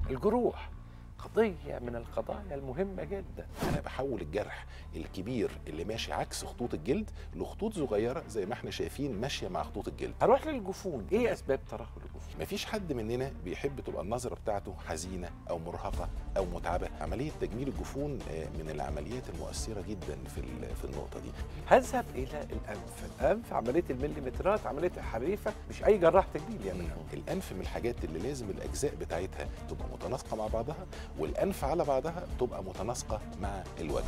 الجروح قضية من القضايا المهمة جدا انا بحول الجرح الكبير اللي ماشي عكس خطوط الجلد لخطوط صغيره زي ما احنا شايفين ماشيه مع خطوط الجلد هروح للجفون ايه اسباب ترهل الجفون مفيش حد مننا بيحب تبقى النظره بتاعته حزينه او مرهقه او متعبه عمليه تجميل الجفون آه، من العمليات المؤثره جدا في ال- في النقطه دي هذهب الى الانف الانف عملية المليمترات عملية الحريفة مش اي جراح تجميل يعملها الانف من الحاجات اللي لازم الاجزاء بتاعتها تبقى متناسقه مع بعضها والانف على بعضها تبقى متناسقه مع الوجه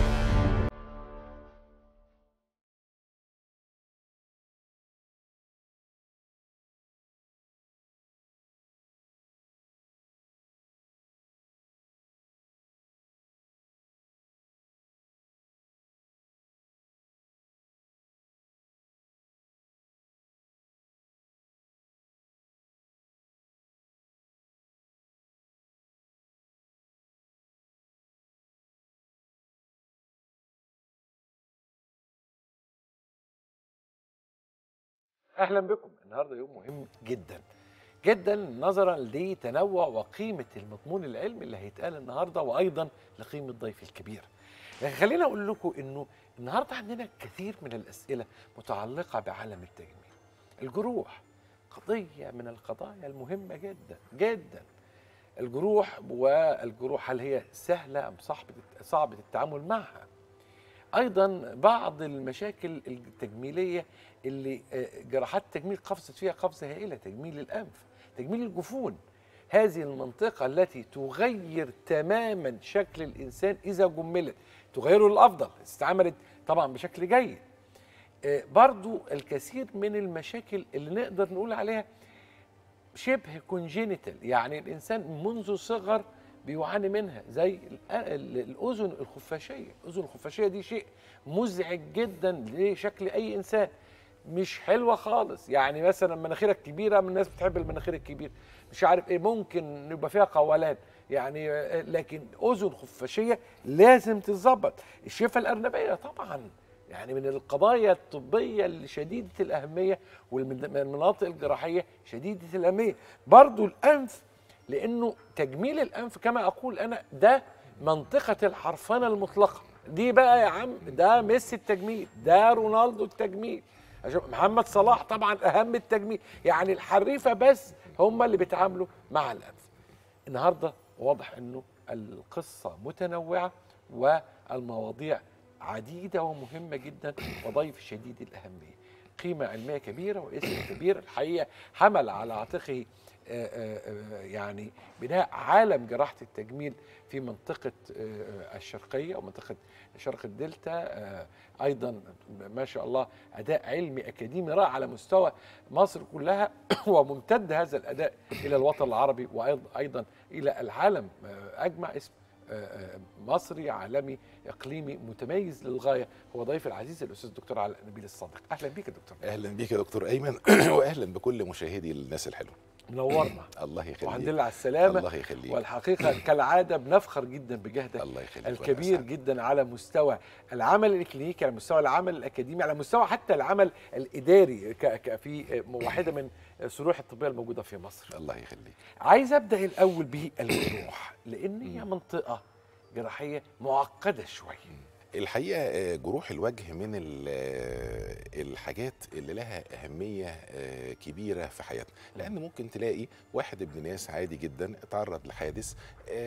اهلا بكم النهارده يوم مهم جدا جدا نظرا لتنوع وقيمه المضمون العلمي اللي هيتقال النهارده وايضا لقيمه ضيفي الكبير لكن خليني اقول لكم انه النهارده عندنا كثير من الاسئله متعلقه بعالم التجميل الجروح قضيه من القضايا المهمه جدا جدا الجروح والجروح هل هي سهله ام صعبه صعبه التعامل معها ايضا بعض المشاكل التجميليه اللي آه، جراحات التجميل قفزت فيها قفزه هائله تجميل الانف تجميل الجفون هذه المنطقه التي تغير تماما شكل الانسان اذا جملت تغيره للافضل استعملت طبعا بشكل جيد آه، برضو الكثير من المشاكل اللي نقدر نقول عليها شبه كونجينيتال يعني الانسان منذ صغر بيعاني منها زي الأ- ال- الاذن الخفاشيه الاذن الخفاشيه دي شيء مزعج جدا لشكل اي انسان مش حلوه خالص يعني مثلا مناخيرك كبيره من الناس بتحب المناخير الكبير مش عارف ايه ممكن يبقى فيها قولان يعني آه، لكن اذن خفاشيه لازم تتظبط الشفه الارنبيه طبعا يعني من القضايا الطبية الشديدة الأهمية ومن المناطق الجراحية شديدة الأهمية برضو الأنف لأنه تجميل الأنف كما أقول أنا ده منطقة الحرفنة المطلقة دي بقى يا عم ده ميسي التجميل ده رونالدو التجميل عشان محمد صلاح طبعا أهم التجميل يعني الحريفة بس هم اللي بيتعاملوا مع الأنف النهارده واضح انه القصه متنوعه والمواضيع عديده ومهمه جدا وضيف شديد الاهميه قيمه علميه كبيره واسم كبير الحقيقه حمل على عاتقه آه، آه، آه، يعني بناء عالم جراحه التجميل في منطقه آه، الشرقيه ومنطقه شرق الدلتا آه، ايضا ما شاء الله اداء علمي اكاديمي رائع على مستوى مصر كلها وممتد هذا الاداء الى الوطن العربي وايضا الى العالم آه، اجمع اسم آه، آه، مصري عالمي اقليمي متميز للغايه هو ضيف العزيز الاستاذ الدكتور علاء نبيل الصادق اهلا بيك يا دكتور اهلا بيك يا دكتور ايمن واهلا بكل مشاهدي الناس الحلوه منورنا الله والحمد يخليك لله على السلامه الله يخليك والحقيقه كالعاده بنفخر جدا بجهدك الله يخليك الكبير وأنا أسعد. جدا على مستوى العمل الكلينيكي على مستوى العمل الاكاديمي على مستوى حتى العمل الاداري ك- ك- في واحده من الصروح الطبيه الموجوده في مصر الله يخليك عايز ابدا الاول بالجروح لان هي منطقه جراحيه معقده شويه الحقيقه آه، جروح الوجه من ال- آه، الحاجات اللي لها اهميه آه، كبيره في حياتنا لان ممكن تلاقي واحد ابن ناس عادي جدا اتعرض لحادث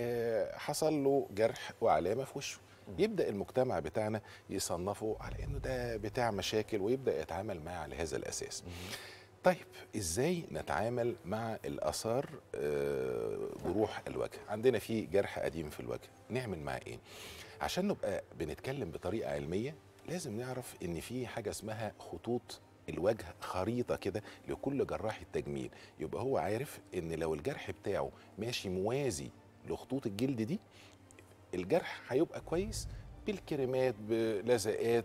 آه، حصل له جرح وعلامه في وشه يبدا المجتمع بتاعنا يصنفه على انه ده بتاع مشاكل ويبدا يتعامل معاه على هذا الاساس طيب ازاي نتعامل مع الاثار آه، جروح الوجه عندنا في جرح قديم في الوجه نعمل معاه ايه عشان نبقى بنتكلم بطريقه علميه لازم نعرف ان في حاجه اسمها خطوط الوجه خريطه كده لكل جراح التجميل يبقى هو عارف ان لو الجرح بتاعه ماشي موازي لخطوط الجلد دي الجرح هيبقى كويس بالكريمات بلزقات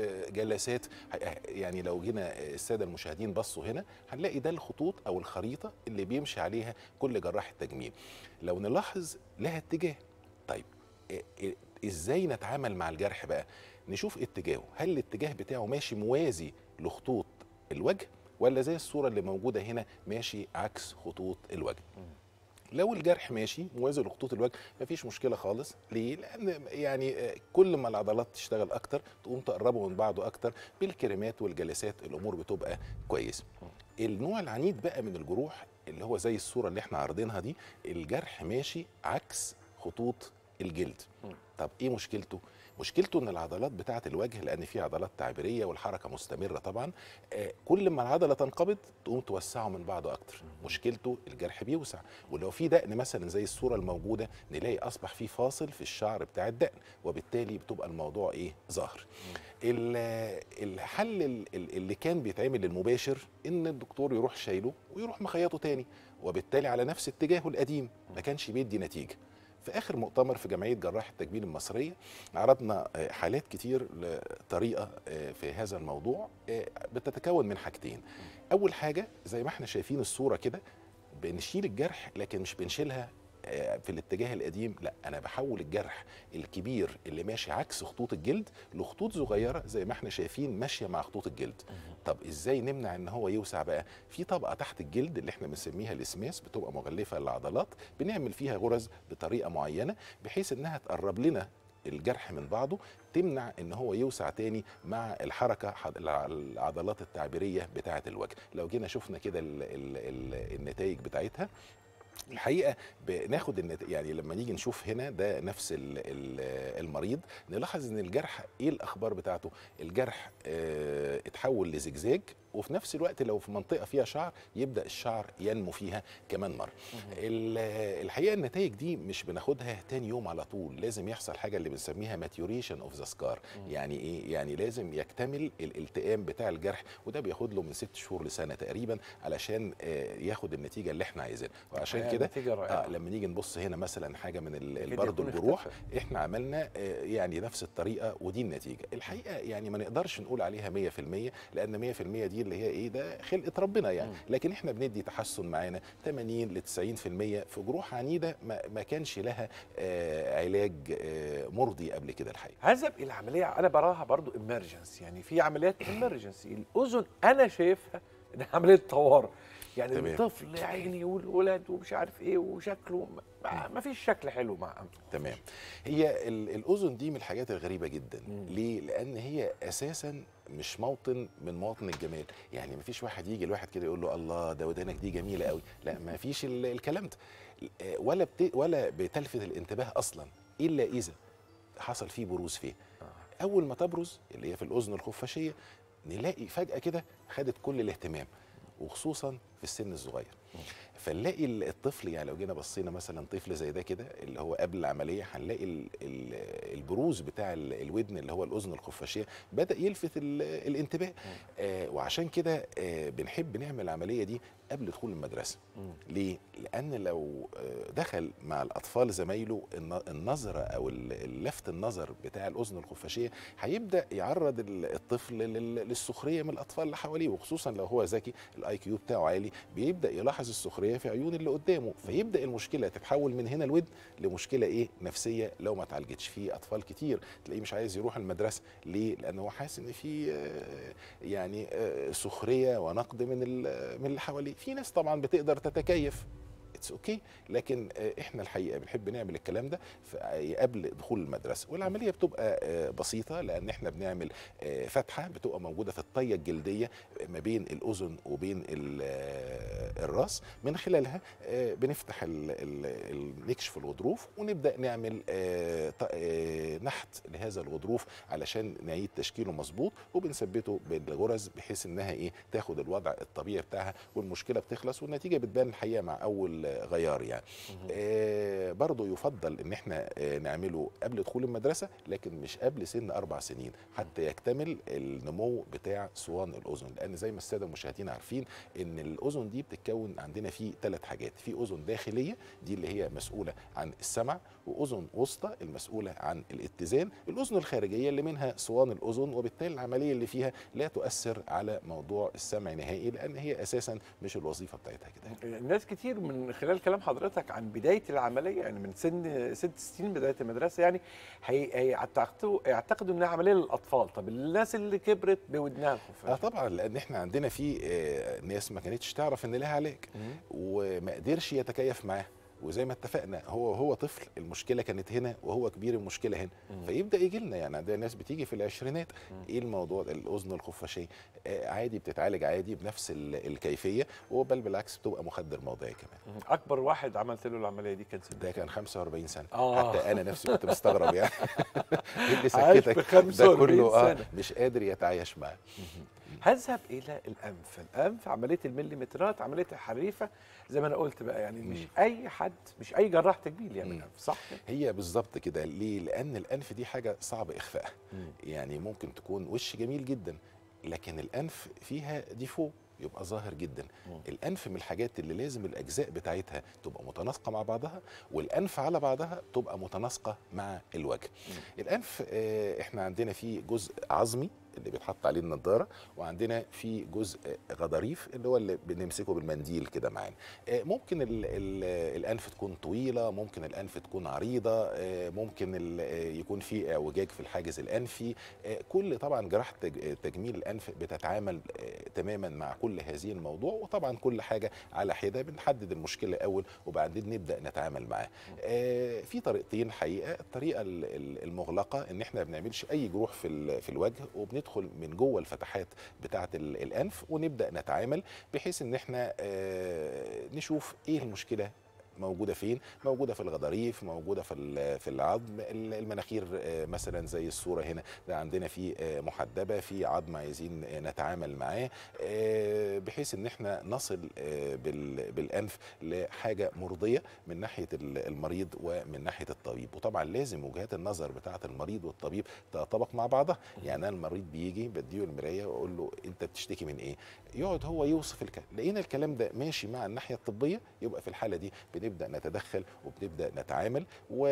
بجلسات يعني لو جينا الساده المشاهدين بصوا هنا هنلاقي ده الخطوط او الخريطه اللي بيمشي عليها كل جراح التجميل لو نلاحظ لها اتجاه طيب إيه- إيه- ازاي نتعامل مع الجرح بقى نشوف اتجاهه هل الاتجاه بتاعه ماشي موازي لخطوط الوجه ولا زي الصوره اللي موجوده هنا ماشي عكس خطوط الوجه لو الجرح ماشي موازي لخطوط الوجه مفيش مشكله خالص ليه لان يعني آه، كل ما العضلات تشتغل اكتر تقوم تقربوا من بعض اكتر بالكريمات والجلسات الامور بتبقى كويسه النوع العنيد بقى من الجروح اللي هو زي الصوره اللي احنا عارضينها دي الجرح ماشي عكس خطوط الجلد مم. طب ايه مشكلته مشكلته ان العضلات بتاعه الوجه لان في عضلات تعبيريه والحركه مستمره طبعا آه، كل ما العضله تنقبض تقوم توسعه من بعضه اكتر مشكلته الجرح بيوسع ولو في دقن مثلا زي الصوره الموجوده نلاقي اصبح في فاصل في الشعر بتاع الدقن وبالتالي بتبقى الموضوع ايه ظاهر ال- الحل ال- ال- اللي كان بيتعمل المباشر ان الدكتور يروح شايله ويروح مخيطه تاني وبالتالي على نفس اتجاهه القديم ما كانش بيدي نتيجه في اخر مؤتمر في جمعيه جراح التجميل المصريه عرضنا آه، حالات كتير لطريقه آه، في هذا الموضوع آه، بتتكون من حاجتين اول حاجه زي ما احنا شايفين الصوره كده بنشيل الجرح لكن مش بنشيلها آه، في الاتجاه القديم لا انا بحول الجرح الكبير اللي ماشي عكس خطوط الجلد لخطوط صغيره زي ما احنا شايفين ماشيه مع خطوط الجلد طب ازاي نمنع ان هو يوسع بقى في طبقه تحت الجلد اللي احنا بنسميها الاسماس بتبقى مغلفه للعضلات بنعمل فيها غرز بطريقه معينه بحيث انها تقرب لنا الجرح من بعضه تمنع ان هو يوسع تاني مع الحركه حض- الع- العضلات التعبيريه بتاعه الوجه لو جينا شفنا كده ال- ال- ال- النتائج بتاعتها الحقيقه بناخد النت... يعني لما نيجي نشوف هنا ده نفس ال... ال... المريض نلاحظ ان الجرح ايه الاخبار بتاعته الجرح اه اتحول لزجزاج وفي نفس الوقت لو في منطقه فيها شعر يبدا الشعر ينمو فيها كمان مره ال- الحقيقه النتائج دي مش بناخدها تاني يوم على طول لازم يحصل حاجه اللي بنسميها ماتيوريشن اوف ذا سكار يعني ايه يعني لازم يكتمل الالتئام بتاع الجرح وده بياخد له من ست شهور لسنه تقريبا علشان آه، ياخد النتيجه اللي احنا عايزينها وعشان الحقيقة كده نتيجة رائعة. آه لما نيجي نبص هنا مثلا حاجه من ال- أكيد برضه يكون الجروح اختفى. احنا عملنا آه، يعني نفس الطريقه ودي النتيجه الحقيقه يعني ما نقدرش نقول عليها 100% لان 100% دي اللي هي ايه ده خلقه ربنا يعني مم. لكن احنا بندي تحسن معانا 80 ل 90% في جروح عنيده ما, ما كانش لها آه علاج آه مرضي قبل كده الحقيقه هذهب الى عمليه انا براها برضو امرجنسي يعني في عمليات امرجنسي الاذن انا شايفها انها عمليه طوارئ يعني تمام. الطفل يا عيني والولد ومش عارف ايه وشكله ما, ما فيش شكل حلو مع تمام هي ال- الاذن دي من الحاجات الغريبه جدا مم. ليه لان هي اساسا مش موطن من مواطن الجمال يعني مفيش واحد يجي الواحد كده يقول له الله ده ودانك دي جميله قوي لا مفيش ال- الكلام ده آه، ولا بت... ولا بتلفت الانتباه اصلا الا اذا حصل فيه بروز فيه اول ما تبرز اللي هي في الاذن الخفاشيه نلاقي فجاه كده خدت كل الاهتمام وخصوصا في السن الصغير فنلاقي ال- الطفل يعني لو جينا بصينا مثلا طفل زي ده كده اللي هو قبل العمليه هنلاقي ال- ال- البروز بتاع ال- الودن اللي هو الاذن الخفاشيه بدا يلفت ال- الانتباه آه وعشان كده آه بنحب نعمل العمليه دي قبل دخول المدرسه ليه؟ لأن لو آه، دخل مع الأطفال زمايله الن- النظرة أو ال- لفت النظر بتاع الأذن الخفاشية هيبدأ يعرض ال- الطفل لل- للسخرية من الأطفال اللي حواليه وخصوصا لو هو ذكي الاي كيو بتاعه عالي بيبدأ يلاحظ السخرية في عيون اللي قدامه فيبدأ المشكلة تتحول من هنا الودن لمشكلة إيه نفسية لو ما اتعالجتش في أطفال كتير تلاقيه مش عايز يروح المدرسة ليه؟ لأنه هو حاسس إن في آه، يعني آه، سخرية ونقد من ال- من اللي حواليه في ناس طبعا بتقدر تتكيف اتس اوكي لكن آه، احنا الحقيقه بنحب نعمل الكلام ده في- قبل دخول المدرسه والعمليه بتبقى آه، بسيطه لان احنا بنعمل آه، فتحه بتبقى موجوده في الطيه الجلديه ما بين الاذن وبين ال- آه، الراس من خلالها آه، بنفتح ال- ال- ال- نكشف الغضروف ونبدا نعمل آه، ط- آه، نحت لهذا الغضروف علشان نعيد تشكيله مظبوط وبنثبته بالغرز بحيث انها ايه تاخد الوضع الطبيعي بتاعها والمشكله بتخلص والنتيجه بتبان الحقيقه مع اول آه، غيار يعني آه برضو يفضل ان احنا آه نعمله قبل دخول المدرسه لكن مش قبل سن اربع سنين حتى يكتمل النمو بتاع صوان الاذن لان زي ما الساده المشاهدين عارفين ان الاذن دي بتتكون عندنا في ثلاث حاجات في اذن داخليه دي اللي هي مسؤوله عن السمع واذن وسطى المسؤوله عن الاتزان الاذن الخارجيه اللي منها صوان الاذن وبالتالي العمليه اللي فيها لا تؤثر على موضوع السمع نهائي لان هي اساسا مش الوظيفه بتاعتها كده ناس كتير من خلال كلام حضرتك عن بدايه العمليه يعني من سن ست سنين بدايه المدرسه يعني هي- هيعتقدوا يعتقدوا انها عمليه للاطفال طب الناس اللي كبرت بودنها اه الخفاش طبعا لان احنا عندنا في آه، ناس ما كانتش تعرف ان لها علاج مم. وما قدرش يتكيف معاه وزي ما اتفقنا هو هو طفل المشكله كانت هنا وهو كبير المشكله هنا مم. فيبدا يجي لنا يعني عندنا ناس بتيجي في العشرينات مم. ايه الموضوع ده؟ الاذن الخفاشيه آه عادي بتتعالج عادي بنفس ال- الكيفيه وبل بالعكس بتبقى مخدر موضعي كمان مم. اكبر واحد عملت له العمليه دي كان سنه ده كان 45 سنه آه. حتى انا نفسي كنت مستغرب يعني ايه اللي عايش سكتك ب ده 45 كله اه سنة. مش قادر يتعايش معاه هذهب الى الانف الانف عمليه المليمترات عمليه الحريفه زي ما انا قلت بقى يعني مش مم. اي حد مش اي جراح تجميل يعمل مم. انف صح كده؟ هي بالظبط كده ليه لان الانف دي حاجه صعب اخفائها يعني ممكن تكون وش جميل جدا لكن الانف فيها ديفو يبقى ظاهر جدا مم. الانف من الحاجات اللي لازم الاجزاء بتاعتها تبقى متناسقه مع بعضها والانف على بعضها تبقى متناسقه مع الوجه مم. الانف آه، احنا عندنا فيه جزء عظمي اللي بيتحط عليه النضاره وعندنا في جزء غضاريف اللي هو اللي بنمسكه بالمنديل كده معانا آه، ممكن ال ال الانف تكون طويله ممكن الانف تكون عريضه آه، ممكن ال- آه، يكون في اعوجاج في الحاجز الانفي آه، كل طبعا جراحه تج- تجميل الانف بتتعامل آه، تماما مع كل هذه الموضوع وطبعا كل حاجه على حده بنحدد المشكله الاول وبعدين نبدا نتعامل معاها آه، في طريقتين حقيقه الطريقه ال- ال- المغلقه ان احنا ما بنعملش اي جروح في ال- في الوجه وبندخل من جوه الفتحات بتاعه ال- الانف ونبدا نتعامل بحيث ان احنا آه، نشوف ايه المشكله موجوده فين موجوده في الغضاريف موجوده في ال- في العظم ال- المناخير آه، مثلا زي الصوره هنا ده عندنا في آه، محدبه في عظم عايزين آه، نتعامل معاه آه، بحيث ان احنا نصل آه، بال- بالانف لحاجه مرضيه من ناحيه ال- المريض ومن ناحيه الطبيب وطبعا لازم وجهات النظر بتاعه المريض والطبيب تتطابق مع بعضها يعني انا المريض بيجي بديه المرايه واقول له انت بتشتكي من ايه يقعد هو يوصف الكلام لقينا الكلام ده ماشي مع الناحيه الطبيه يبقى في الحاله دي بنبدا نتدخل وبنبدا نتعامل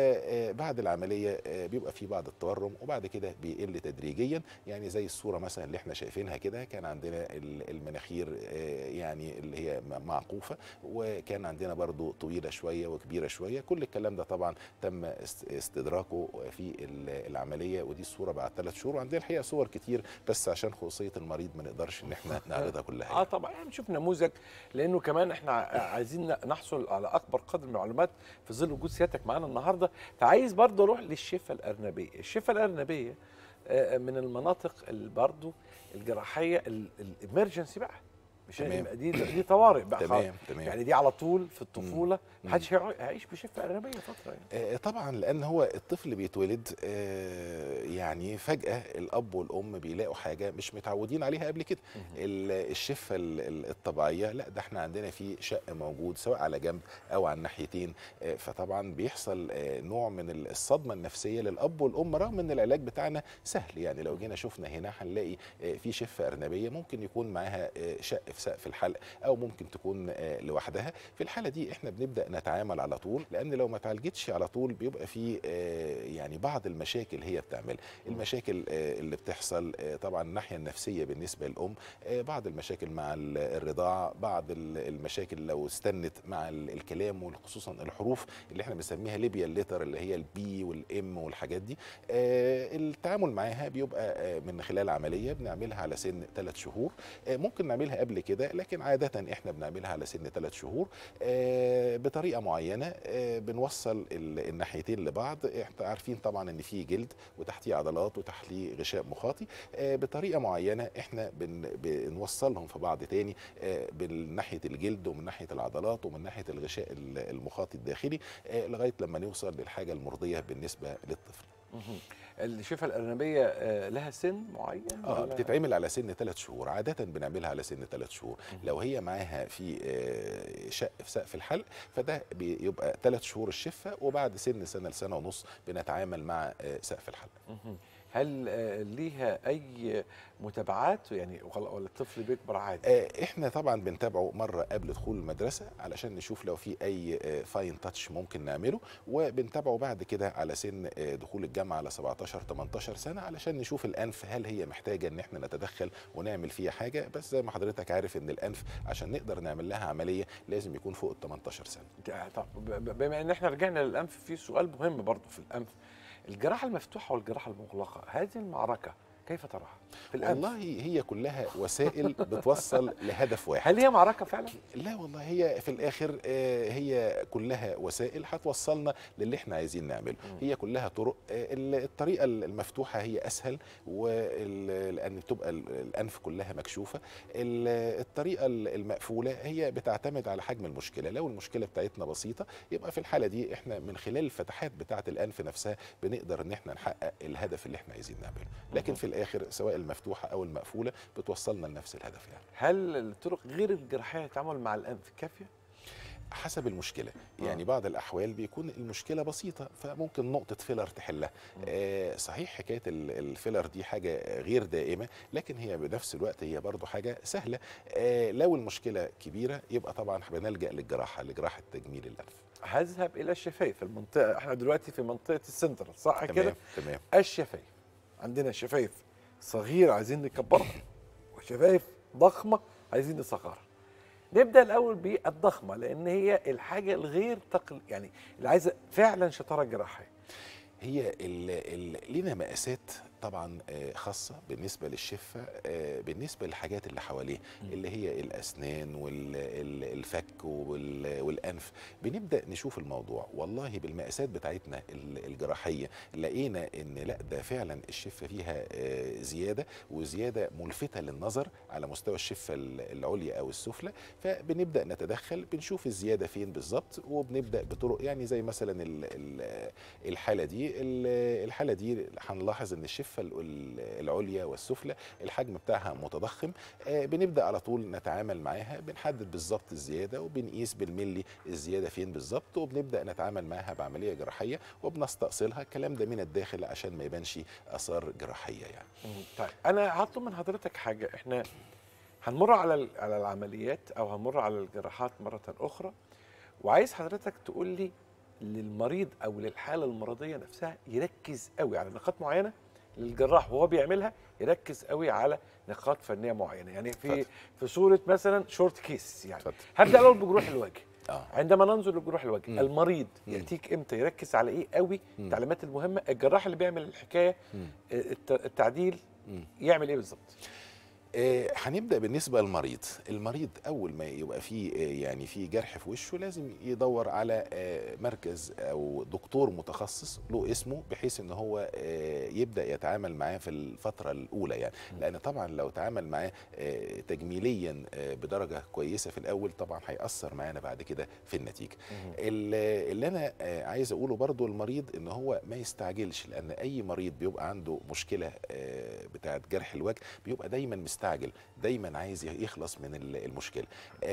وبعد العمليه آه، بيبقى في بعض التورم وبعد كده بيقل تدريجيا يعني زي الصوره مثلا اللي احنا شايفينها كده كان عندنا ال- المناخير آه، يعني اللي هي م- معقوفه وكان عندنا برضو طويله شويه وكبيره شويه كل الكلام ده طبعا تم است- استدراكه في ال- العمليه ودي الصوره بعد ثلاث شهور وعندنا الحقيقه صور كتير بس عشان خصوصيه المريض ما نقدرش ان احنا نعرضها كلها اه طبعا يعني نشوف نموذج لانه كمان احنا ع- عايزين ن- نحصل على اكبر قدر من المعلومات في ظل وجود سيادتك معانا النهارده فعايز برضه اروح للشفه الارنبيه الشفه الارنبيه آه، من المناطق اللي برضه الجراحيه الامرجنسي بقى مش تمام. دي دي طوارئ بقى خلاص. تمام تمام يعني دي على طول في الطفوله مم. محدش هيع- هيعيش بشفه ارنبيه فتره يعني آه، طبعا لان هو الطفل بيتولد آه، يعني فجاه الاب والام بيلاقوا حاجه مش متعودين عليها قبل كده ال- الشفه ال- ال- الطبيعيه لا ده احنا عندنا في شق موجود سواء على جنب او على الناحيتين آه، فطبعا بيحصل آه، نوع من ال- الصدمه النفسيه للاب والام رغم ان العلاج بتاعنا سهل يعني لو جينا شفنا هنا هنلاقي آه، في شفه ارنبيه ممكن يكون معاها آه، شق في سقف الحلق او ممكن تكون آه، لوحدها في الحاله دي احنا بنبدا نتعامل على طول لان لو ما اتعالجتش على طول بيبقى في آه، يعني بعض المشاكل هي بتعمل المشاكل آه، اللي بتحصل آه، طبعا الناحيه النفسيه بالنسبه للام آه، بعض المشاكل مع ال- الرضاعه بعض ال- المشاكل لو استنت مع ال- الكلام وخصوصا الحروف اللي احنا بنسميها ليبيا الليتر اللي هي البي والام والحاجات دي آه، التعامل معاها بيبقى آه، من خلال عمليه بنعملها على سن ثلاث شهور آه، ممكن نعملها قبل كده لكن عاده احنا بنعملها على سن ثلاث شهور آه، بطريقه معينه آه، بنوصل ال- الناحيتين لبعض احنا عارفين طبعا ان في جلد وتحتيه عضلات وتحتيه غشاء مخاطي آه، بطريقه معينه احنا بن بنوصلهم في بعض تاني آه، من ناحيه الجلد ومن ناحيه العضلات ومن ناحيه الغشاء ال- المخاطي الداخلي آه، لغايه لما نوصل للحاجه المرضيه بالنسبه للطفل الشفه الارنبيه آه، لها سن معين اه ولا؟ بتتعمل على سن ثلاث شهور عاده بنعملها على سن ثلاث شهور لو هي معاها في آه، شق في سقف الحلق فده بيبقى ثلاث شهور الشفه وبعد سن سنه لسنه ونص بنتعامل مع آه، سقف الحلق مهم. هل آه، ليها اي متابعات يعني ولا ولا الطفل بيكبر عادي آه، احنا طبعا بنتابعه مره قبل دخول المدرسه علشان نشوف لو في اي فاين تاتش ممكن نعمله وبنتابعه بعد كده على سن آه، دخول الجامعه على 17 18 سنه علشان نشوف الانف هل هي محتاجه ان احنا نتدخل ونعمل فيها حاجه بس زي ما حضرتك عارف ان الانف عشان نقدر نعمل لها عمليه لازم يكون فوق ال 18 سنه آه، طب ب- ب- بما ان احنا رجعنا للانف في سؤال مهم برضه في الانف الجراحه المفتوحه والجراحه المغلقه هذه المعركه كيف تراها في الأنف والله هي كلها وسائل بتوصل لهدف واحد هل هي معركه فعلا لا والله هي في الاخر آه، هي كلها وسائل هتوصلنا للي احنا عايزين نعمله مم. هي كلها طرق آه، ال- الطريقه المفتوحه هي اسهل وال- لان تبقى ال- الانف كلها مكشوفه ال- الطريقه ال- المقفوله هي بتعتمد على حجم المشكله لو المشكله بتاعتنا بسيطه يبقى في الحاله دي احنا من خلال الفتحات بتاعه الانف نفسها بنقدر ان احنا نحقق الهدف اللي احنا عايزين نعمله لكن مم. في الاخر سواء المفتوحه او المقفوله بتوصلنا لنفس الهدف يعني هل الطرق غير الجراحيه للتعامل مع الانف كافيه حسب المشكله آه. يعني بعض الاحوال بيكون المشكله بسيطه فممكن نقطه فيلر تحلها مم. آه صحيح حكايه ال- الفيلر دي حاجه غير دائمه لكن هي بنفس الوقت هي برضو حاجه سهله آه لو المشكله كبيره يبقى طبعا بنلجا للجراحه لجراحه تجميل الانف هذهب الى الشفايف المنطقه احنا دلوقتي في منطقه السنتر صح كده تمام تمام الشفايف عندنا شفايف صغيره عايزين نكبرها وشفايف ضخمه عايزين نصغرها نبدا الاول بالضخمه لان هي الحاجه الغير تقل يعني اللي عايزه فعلا شطاره جراحيه هي ال ال لينا مقاسات طبعا آه، خاصه بالنسبه للشفه آه، بالنسبه للحاجات اللي حواليه مم. اللي هي الاسنان والفك والانف بنبدا نشوف الموضوع والله بالمقاسات بتاعتنا ال- الجراحيه لقينا ان لا ده فعلا الشفه فيها آه، زياده وزياده ملفته للنظر على مستوى الشفه ال- العليا او السفلى فبنبدا نتدخل بنشوف الزياده فين بالظبط وبنبدا بطرق يعني زي مثلا ال- ال- الحاله دي ال- الحاله دي هنلاحظ ان الشفه ال- ال- العليا والسفلى الحجم بتاعها متضخم آه، بنبدا على طول نتعامل معاها بنحدد بالظبط الزياده وبنقيس بالملي الزياده فين بالظبط وبنبدا نتعامل معاها بعمليه جراحيه وبنستأصلها الكلام ده من الداخل عشان ما يبانش اثار جراحيه يعني طيب انا هطلب من حضرتك حاجه احنا هنمر على ال- على العمليات او هنمر على الجراحات مره اخرى وعايز حضرتك تقول لي للمريض او للحاله المرضيه نفسها يركز قوي على نقاط معينه للجراح وهو بيعملها يركز قوي على نقاط فنيه معينه يعني في اتفضل. في صوره مثلا شورت كيس يعني اتفضل هبدا الاول بجروح الوجه اه عندما ننظر لجروح الوجه مم. المريض مم. ياتيك امتى يركز على ايه قوي مم. التعليمات المهمه الجراح اللي بيعمل الحكايه مم. الت- التعديل مم. يعمل ايه بالظبط آه، هنبدا بالنسبه للمريض المريض اول ما يبقى فيه آه، يعني في جرح في وشه لازم يدور على آه، مركز او دكتور متخصص له اسمه بحيث ان هو آه، يبدا يتعامل معاه في الفتره الاولى يعني لان طبعا لو تعامل معاه آه، تجميليا آه، بدرجه كويسه في الاول طبعا هياثر معانا بعد كده في النتيجه ال- اللي انا آه، عايز اقوله برضو المريض ان هو ما يستعجلش لان اي مريض بيبقى عنده مشكله آه، بتاعه جرح الوجه بيبقى دايما مستعجل دايما عايز يخلص من ال- المشكله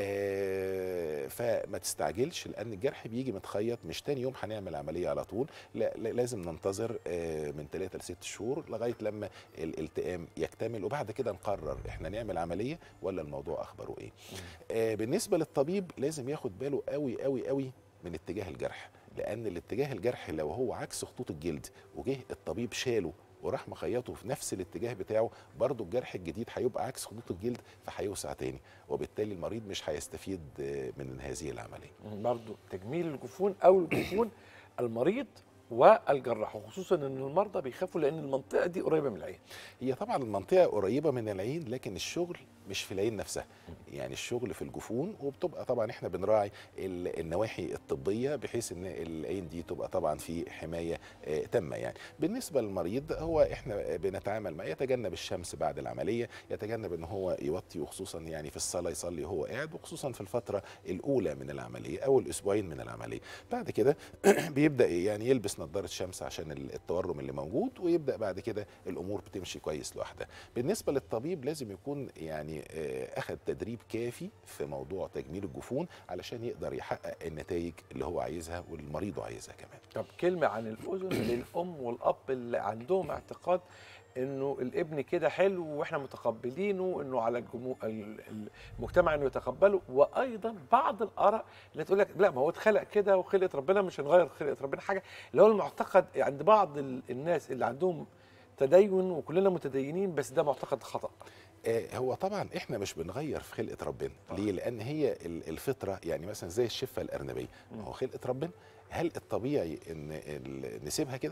آه، فما تستعجلش لان الجرح بيجي متخيط مش تاني يوم هنعمل عمليه على طول لا لا- لازم ننتظر آه، من 3 ل 6 شهور لغايه لما الالتئام يكتمل وبعد كده نقرر احنا نعمل عمليه ولا الموضوع اخباره ايه آه، بالنسبه للطبيب لازم ياخد باله قوي قوي قوي من اتجاه الجرح لان الاتجاه الجرح لو هو عكس خطوط الجلد وجه الطبيب شاله وراح مخيطه في نفس الاتجاه بتاعه برضه الجرح الجديد هيبقى عكس خطوط الجلد فهيوسع تاني وبالتالي المريض مش هيستفيد آه، من هذه العمليه برضو تجميل الجفون او الجفون المريض والجراح وخصوصا ان المرضى بيخافوا لان المنطقه دي قريبه من العين هي طبعا المنطقه قريبه من العين لكن الشغل مش في العين نفسها يعني الشغل في الجفون وبتبقى طبعا احنا بنراعي ال- النواحي الطبيه بحيث ان العين دي تبقى طبعا في حمايه آه، تامه يعني بالنسبه للمريض هو احنا بنتعامل معاه يتجنب الشمس بعد العمليه يتجنب ان هو يوطي وخصوصا يعني في الصلاه يصلي وهو قاعد وخصوصا في الفتره الاولى من العمليه او الاسبوعين من العمليه بعد كده بيبدا يعني يلبس نظاره شمس عشان التورم اللي موجود ويبدا بعد كده الامور بتمشي كويس لوحدها بالنسبه للطبيب لازم يكون يعني آه، اخذ تدريب كافي في موضوع تجميل الجفون علشان يقدر يحقق النتائج اللي هو عايزها والمريض عايزها كمان طب كلمه عن الاذن للام والاب اللي عندهم اعتقاد انه الابن كده حلو واحنا متقبلينه انه على الجمو... ال- ال- المجتمع انه يتقبله وايضا بعض الاراء اللي تقول لك لا ما هو اتخلق كده وخلقه ربنا مش هنغير خلقه ربنا حاجه اللي هو المعتقد عند بعض ال- الناس اللي عندهم تدين وكلنا متدينين بس ده معتقد خطا آه، هو طبعا احنا مش بنغير في خلقه ربنا ليه لان هي ال- الفطره يعني مثلا زي الشفه الارنبيه مم. هو خلقه ربنا هل الطبيعي ان ال- نسيبها كده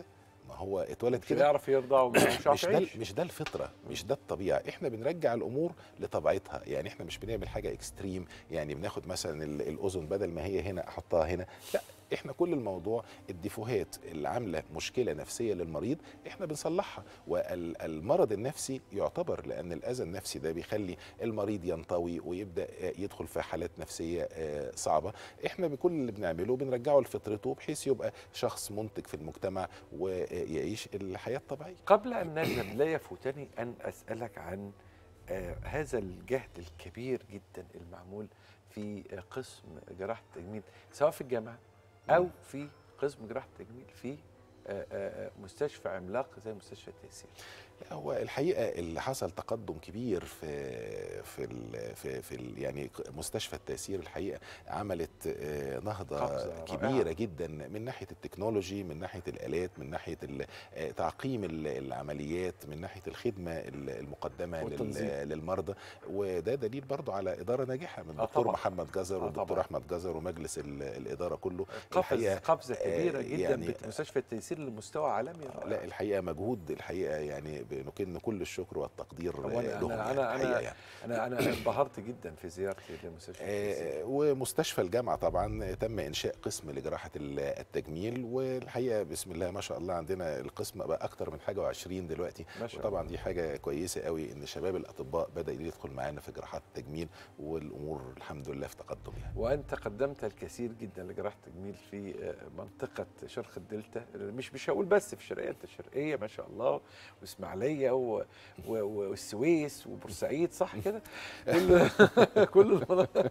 ما هو اتولد مش كده هيعرف يرضى ومش مش عارف ده يعيش مش ده الفطره مش ده الطبيعه احنا بنرجع الامور لطبيعتها يعني احنا مش بنعمل حاجه اكستريم يعني بناخد مثلا ال- الاذن بدل ما هي هنا احطها هنا لا احنا كل الموضوع الديفوهات اللي عامله مشكله نفسيه للمريض احنا بنصلحها والمرض النفسي يعتبر لان الاذى النفسي ده بيخلي المريض ينطوي ويبدا يدخل في حالات نفسيه آه، صعبه احنا بكل اللي بنعمله بنرجعه لفطرته بحيث يبقى شخص منتج في المجتمع ويعيش الحياه الطبيعيه قبل ان نذهب لا يفوتني ان اسالك عن آه هذا الجهد الكبير جدا المعمول في آه، قسم جراحه التجميل سواء في الجامعه او في قسم جراحه التجميل في آه، آه، آه، مستشفى عملاق زي مستشفى التيسير لا، هو الحقيقه اللي حصل تقدم كبير في في ال في, في ال يعني مستشفى التأثير الحقيقه عملت آه، نهضه قفزة كبيره رائعة. جدا من ناحيه التكنولوجي من ناحيه الالات من ناحيه ال- آه، تعقيم ال- العمليات من ناحيه الخدمه ال- المقدمه لل- والتنظيم. للمرضى وده دليل برضو على اداره ناجحه من آه الدكتور طبعاً. محمد جزر آه والدكتور طبعاً. احمد جزر ومجلس ال- الاداره كله قفز قفزه آه، كبيره جدا يعني- يعني مستشفى التيسير لمستوى عالمي رائع. لا الحقيقه مجهود الحقيقه يعني بنكن كل الشكر والتقدير هو أنا- لهم أنا- يعني أنا- الحقيقة أنا- يعني. انا انا انبهرت جدا في زيارتي لمستشفى التيسير آه، ومستشفى الجامعه طبعا تم انشاء قسم لجراحه ال- التجميل والحقيقه بسم الله ما شاء الله عندنا القسم بقى اكتر من حاجه و20 دلوقتي ما شاء وطبعا الله. دي حاجه كويسه قوي ان شباب الاطباء بدا يدخل معانا في جراحات التجميل والامور الحمد لله في تقدم يعني وانت قدمت الكثير جدا لجراحه التجميل في آه، منطقه شرق الدلتا مش مش هقول بس في الشرقيه انت الشرقيه ما شاء الله واسماعيليه و- و- و- والسويس وبورسعيد صح كده كل كل المناطق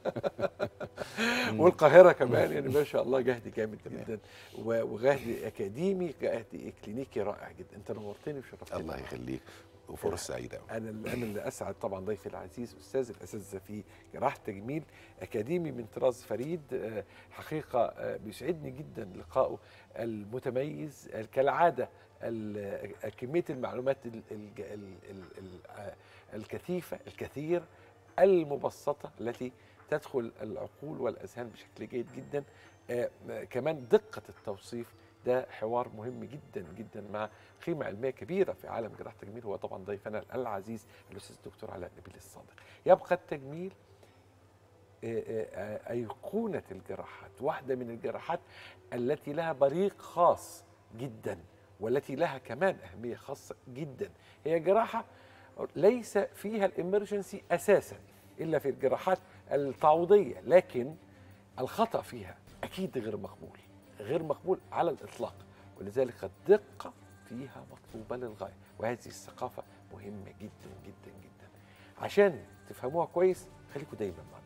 والقاهره كمان يعني ما شاء الله جهد جامد جدا و- وجهد اكاديمي جهد كلينيكي رائع جدا انت نورتني وشرفتني الله يخليك وفرص سعيده قوي انا انا اللي اسعد طبعا ضيفي العزيز استاذ الاساتذه في جراحه تجميل اكاديمي من طراز فريد آه، حقيقه آه، بيسعدني جدا لقائه المتميز آه، كالعاده ال- آه، كميه المعلومات ال- ال- ال- ال- ال- آه، الكثيفه الكثير المبسطه التي تدخل العقول والاذهان بشكل جيد جدا آه، آه، كمان دقه التوصيف ده حوار مهم جدا جدا مع قيمة علمية كبيرة في عالم جراحة التجميل هو طبعا ضيفنا العزيز الأستاذ الدكتور علاء نبيل الصادق يبقى التجميل آه، آه، أيقونة الجراحات واحدة من الجراحات التي لها بريق خاص جدا والتي لها كمان أهمية خاصة جدا هي جراحة ليس فيها الإمرجنسي أساسا إلا في الجراحات التعويضية لكن الخطأ فيها أكيد غير مقبول غير مقبول على الإطلاق ولذلك الدقة فيها مطلوبة للغاية وهذه الثقافة مهمة جدا جدا جدا عشان تفهموها كويس خليكم دايما معنا